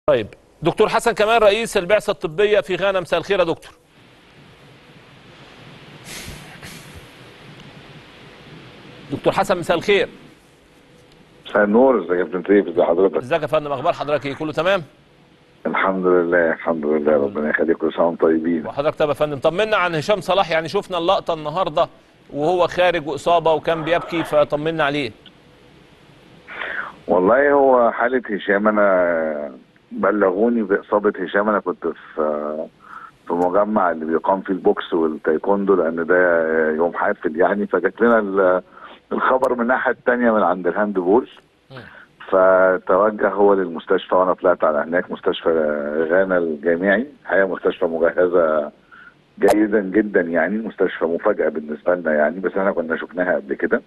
طيب دكتور حسن كمال رئيس البعثة الطبية في غانا مساء الخير يا دكتور دكتور حسن مساء الخير مساء النور ازيك يا كابتن سيف ازي حضرتك ازيك يا فندم اخبار حضرتك ايه كله تمام الحمد لله الحمد لله ربنا يخليك كل سنه وانتم طيبين وحضرتك طيب يا فندم طمنا عن هشام صلاح يعني شفنا اللقطة النهاردة وهو خارج وإصابة وكان بيبكي فطمنا عليه والله هو حاله هشام انا بلغوني باصابه هشام انا كنت في في مجمع اللي بيقام فيه البوكس والتايكوندو لان ده يوم حافل يعني فجات لنا ال- الخبر من الناحيه الثانيه من عند الهاند بول فتوجه هو للمستشفى وانا طلعت على هناك مستشفى غانا الجامعي الحقيقه مستشفى مجهزه جيدا جدا يعني مستشفى مفاجاه بالنسبه لنا يعني بس احنا كنا شفناها قبل كده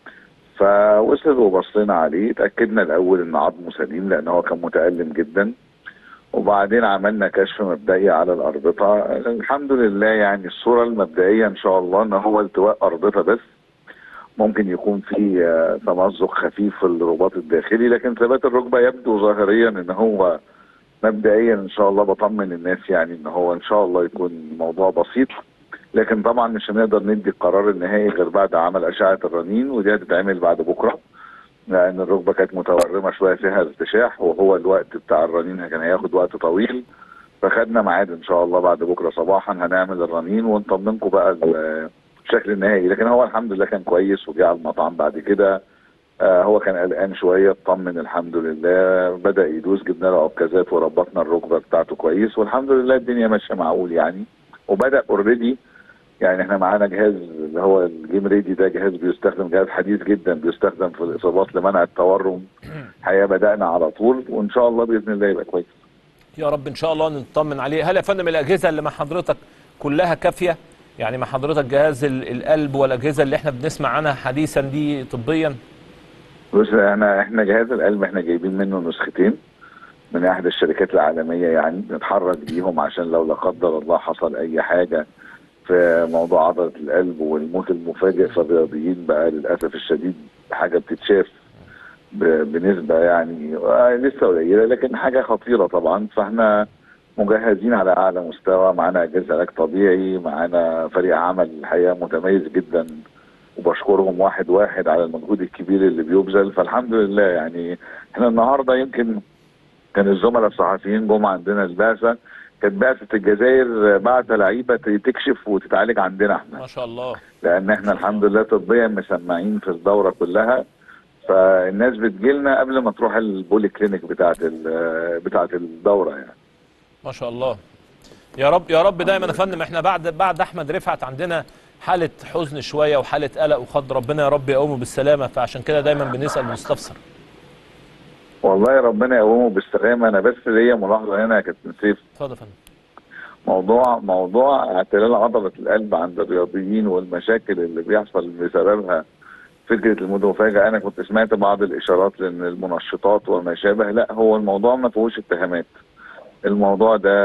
فوصل وبصينا عليه اتاكدنا الاول ان عظمه سليم لان هو كان متالم جدا وبعدين عملنا كشف مبدئي على الاربطه الحمد لله يعني الصوره المبدئيه ان شاء الله ان هو التواء اربطه بس ممكن يكون في آه، تمزق خفيف في الرباط الداخلي لكن ثبات الركبه يبدو ظاهريا ان هو مبدئيا ان شاء الله بطمن الناس يعني ان هو ان شاء الله يكون الموضوع بسيط لكن طبعا مش هنقدر ندي القرار النهائي غير بعد عمل اشعه الرنين ودي هتتعمل بعد بكره لان الركبه كانت متورمه شويه فيها ارتشاح وهو الوقت بتاع الرنين كان هياخد وقت طويل فخدنا ميعاد ان شاء الله بعد بكره صباحا هنعمل الرنين ونطمنكم بقى ال- الشكل النهائي لكن هو الحمد لله كان كويس وجه على المطعم بعد كده آه هو كان قلقان شويه اطمن الحمد لله بدا يدوس جبنا له عكازات وربطنا الركبه بتاعته كويس والحمد لله الدنيا ماشيه معقول يعني وبدا اوريدي يعني احنا معانا جهاز اللي هو الجيم ريدي ده جهاز بيستخدم جهاز حديث جدا بيستخدم في الاصابات لمنع التورم الحقيقه بدانا على طول وان شاء الله باذن الله يبقى كويس يا رب ان شاء الله نطمن عليه هل يا فندم الاجهزه اللي مع حضرتك كلها كافيه يعني مع حضرتك جهاز ال- القلب والاجهزه اللي احنا بنسمع عنها حديثا دي طبيا بص احنا احنا جهاز القلب احنا جايبين منه نسختين من احدى الشركات العالميه يعني بنتحرك بيهم عشان لو لا قدر الله حصل اي حاجه في موضوع عضله القلب والموت المفاجئ في الرياضيين بقى للاسف الشديد حاجه بتتشاف ب- بنسبه يعني آه، لسه قليله لكن حاجه خطيره طبعا فاحنا مجهزين على اعلى مستوى معانا اجهزه علاج طبيعي معانا فريق عمل الحقيقه متميز جدا وبشكرهم واحد واحد على المجهود الكبير اللي بيبذل فالحمد لله يعني احنا النهارده يمكن كان الزملاء الصحفيين جم عندنا البعثه كانت بعثه الجزائر بعت لعيبه تكشف وتتعالج عندنا احنا ما شاء الله لان احنا الحمد لله طبيا مسمعين في الدوره كلها فالناس بتجيلنا قبل ما تروح البولي كلينيك بتاعت ال- بتاعت الدوره يعني ما شاء الله يا رب يا رب دايما يا فندم احنا بعد بعد احمد رفعت عندنا حاله حزن شويه وحاله قلق وخض ربنا يا رب يقومه بالسلامه فعشان كده دايما بنسال ونستفسر والله ربنا يقومه بالسلامه انا بس ليا ملاحظه هنا يا كابتن سيف اتفضل يا فندم موضوع موضوع اعتلال عضلة القلب عند الرياضيين والمشاكل اللي بيحصل بسببها فكرة الموت المفاجئ أنا كنت سمعت بعض الإشارات لأن المنشطات وما شابه لا هو الموضوع ما فيهوش اتهامات الموضوع ده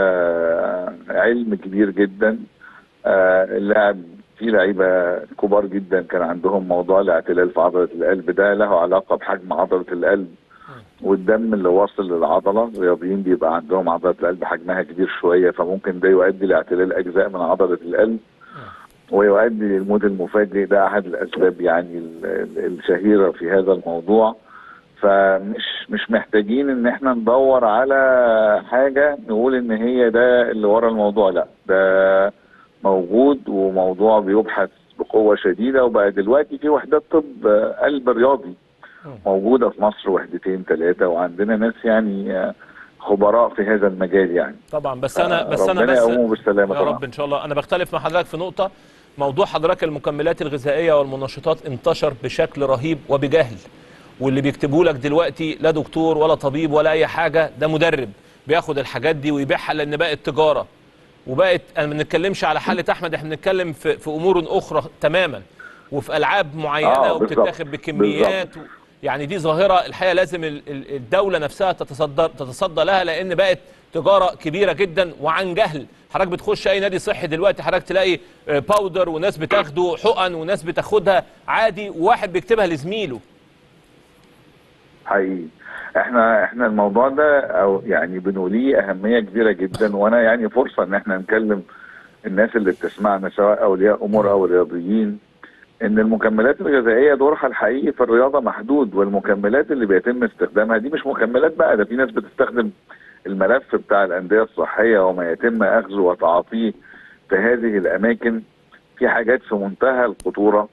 علم كبير جدا آه، اللاعب في لعيبة كبار جدا كان عندهم موضوع الاعتلال في عضلة القلب ده له علاقة بحجم عضلة القلب والدم اللي واصل للعضله الرياضيين بيبقى عندهم عضله القلب حجمها كبير شويه فممكن ده يؤدي لاعتلال اجزاء من عضله القلب ويؤدي للموت المفاجئ ده احد الاسباب يعني ال- ال- الشهيره في هذا الموضوع فمش مش محتاجين ان احنا ندور على حاجه نقول ان هي ده اللي ورا الموضوع لا ده موجود وموضوع بيبحث بقوه شديده وبقى دلوقتي في وحدات طب آه، قلب رياضي موجوده في مصر وحدتين ثلاثه وعندنا ناس يعني آه، خبراء في هذا المجال يعني طبعا بس انا آه، بس انا ربنا بس يقومه بالسلامة يا طبعا. رب ان شاء الله انا بختلف مع حضرتك في نقطه موضوع حضرتك المكملات الغذائيه والمنشطات انتشر بشكل رهيب وبجهل واللي بيكتبوا لك دلوقتي لا دكتور ولا طبيب ولا اي حاجه ده مدرب بياخد الحاجات دي ويبيعها لان بقت تجاره وبقت انا ما بنتكلمش على حاله احمد احنا بنتكلم في, في امور اخرى تماما وفي العاب معينه آه، بالظبط. وبتتاخد بكميات و... يعني دي ظاهره الحقيقه لازم ال- ال- الدوله نفسها تتصدر تتصدى لها لان بقت تجاره كبيره جدا وعن جهل حضرتك بتخش اي نادي صحي دلوقتي حضرتك تلاقي آه، باودر وناس بتاخده حقن وناس بتاخدها عادي وواحد بيكتبها لزميله حقيقي احنا احنا الموضوع ده او يعني بنوليه اهميه كبيره جدا وانا يعني فرصه ان احنا نكلم الناس اللي بتسمعنا سواء اولياء امور او رياضيين ان المكملات الغذائيه دورها الحقيقي في الرياضه محدود والمكملات اللي بيتم استخدامها دي مش مكملات بقى ده في ناس بتستخدم الملف بتاع الانديه الصحيه وما يتم اخذه وتعاطيه في هذه الاماكن في حاجات في منتهى الخطوره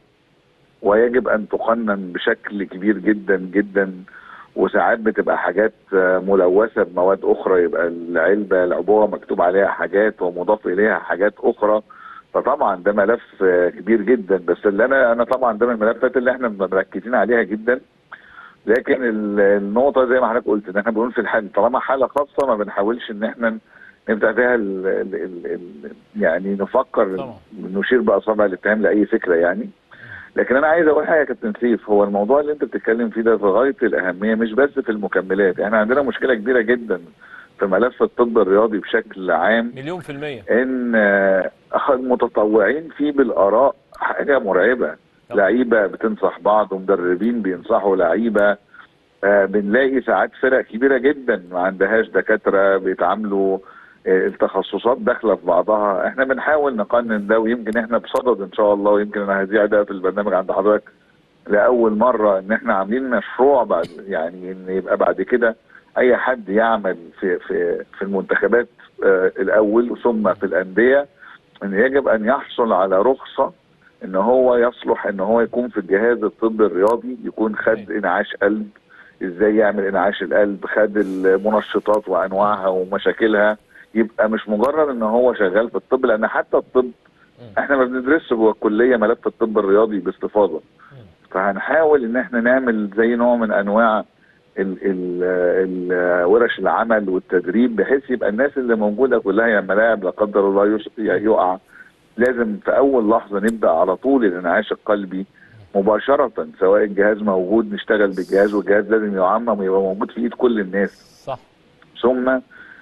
ويجب ان تقنن بشكل كبير جدا جدا وساعات بتبقى حاجات آه، ملوثه بمواد اخرى يبقى العلبه العبوه مكتوب عليها حاجات ومضاف اليها حاجات اخرى فطبعا ده ملف آه، كبير جدا بس اللي انا انا طبعا ده من الملفات اللي احنا مركزين عليها جدا لكن ال- النقطه زي ما حضرتك قلت ان احنا بنقول في الحال طالما حاله خاصه ما بنحاولش ان احنا نبدا فيها ال ال ال ال يعني نفكر طبعا. نشير باصابع الاتهام لاي فكره يعني لكن انا عايز اقول حاجه يا كابتن سيف هو الموضوع اللي انت بتتكلم فيه ده في غايه الاهميه مش بس في المكملات احنا عندنا مشكله كبيره جدا في ملف الطب الرياضي بشكل عام مليون في المية ان آه، المتطوعين فيه بالاراء حاجه مرعبه طبعا. لعيبه بتنصح بعض ومدربين بينصحوا لعيبه آه، بنلاقي ساعات فرق كبيره جدا ما عندهاش دكاتره بيتعاملوا آه، التخصصات داخله في بعضها احنا بنحاول نقنن ده ويمكن احنا بصدد ان شاء الله ويمكن انا هذيع ده في البرنامج عند حضرتك لاول مره ان احنا عاملين مشروع بعد يعني ان يبقى بعد كده اي حد يعمل في في في المنتخبات آه، الاول ثم في الانديه ان يجب ان يحصل على رخصه ان هو يصلح ان هو يكون في الجهاز الطبي الرياضي يكون خد أيوة. انعاش قلب ازاي يعمل انعاش القلب خد المنشطات وانواعها ومشاكلها يبقى مش مجرد ان هو شغال في الطب لان حتى الطب احنا ما بندرسش جوه الكليه ملف الطب الرياضي باستفاضه فهنحاول ان احنا نعمل زي نوع من انواع ال ال ال ورش العمل والتدريب بحيث يبقى الناس اللي موجوده كلها لما لاعب لا قدر الله يش- يقع لازم في اول لحظه نبدا على طول الانعاش القلبي مباشره سواء الجهاز موجود نشتغل بالجهاز والجهاز لازم يعمم ويبقى موجود في ايد كل الناس صح ثم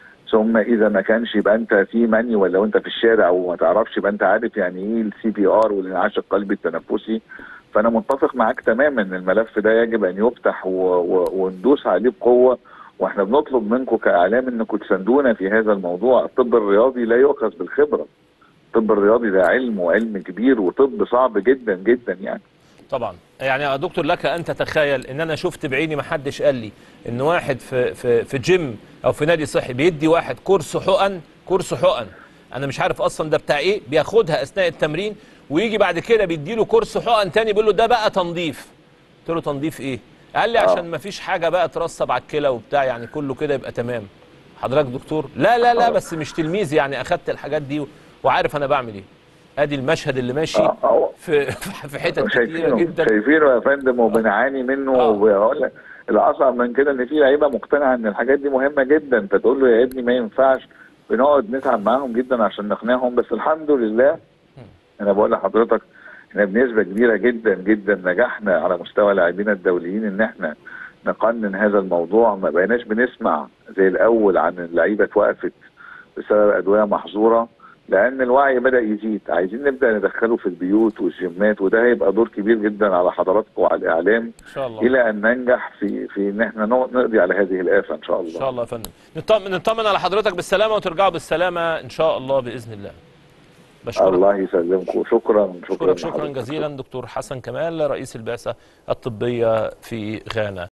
ثم اذا ما كانش يبقى انت في مني ولا وانت في الشارع وما تعرفش يبقى انت عارف يعني ايه السي بي ار والانعاش القلبي التنفسي فانا متفق معاك تماما ان الملف ده يجب ان يفتح و... و... وندوس عليه بقوه واحنا بنطلب منكم كاعلام انكم تساندونا في هذا الموضوع الطب الرياضي لا يؤخذ بالخبره الطب الرياضي ده علم وعلم كبير وطب صعب جدا جدا يعني طبعا يعني يا دكتور لك ان تتخيل ان انا شفت بعيني ما حدش قال لي ان واحد في في في جيم او في نادي صحي بيدي واحد كورس حقن كورس حقن انا مش عارف اصلا ده بتاع ايه بياخدها اثناء التمرين ويجي بعد كده بيديله كورس حقن تاني بيقول له ده بقى تنظيف قلت له تنظيف ايه قال لي آه. عشان ما فيش حاجه بقى ترسب على الكلى وبتاع يعني كله كده يبقى تمام حضرتك دكتور لا لا لا آه. بس مش تلميذ يعني اخدت الحاجات دي وعارف انا بعمل ايه ادي المشهد اللي ماشي آه، آه. في في حتت كتيره شايفينه جدا شايفينه يا فندم وبنعاني منه آه. وبقول لك الاصعب من كده ان في لعيبه مقتنعه ان الحاجات دي مهمه جدا انت تقول له يا ابني ما ينفعش بنقعد نتعب معاهم جدا عشان نقنعهم بس الحمد لله انا بقول لحضرتك احنا بنسبه كبيره جدا جدا نجحنا على مستوى لاعبينا الدوليين ان احنا نقنن هذا الموضوع ما بقيناش بنسمع زي الاول عن اللعيبه اتوقفت بسبب ادويه محظوره لان الوعي بدا يزيد عايزين نبدا ندخله في البيوت والجيمات وده هيبقى دور كبير جدا على حضراتكم وعلى الاعلام ان شاء الله الى ان ننجح في في ان احنا نق- نقضي على هذه الافه ان شاء ان الله شاء الله يا فندم نطمن نطمن على حضرتك بالسلامه وترجعوا بالسلامه ان شاء الله باذن الله بشكرك الله يسلمكم شكرا شكرا شكرا شكرا لحضرتك. جزيلا دكتور حسن كمال رئيس البعثه الطبيه في غانا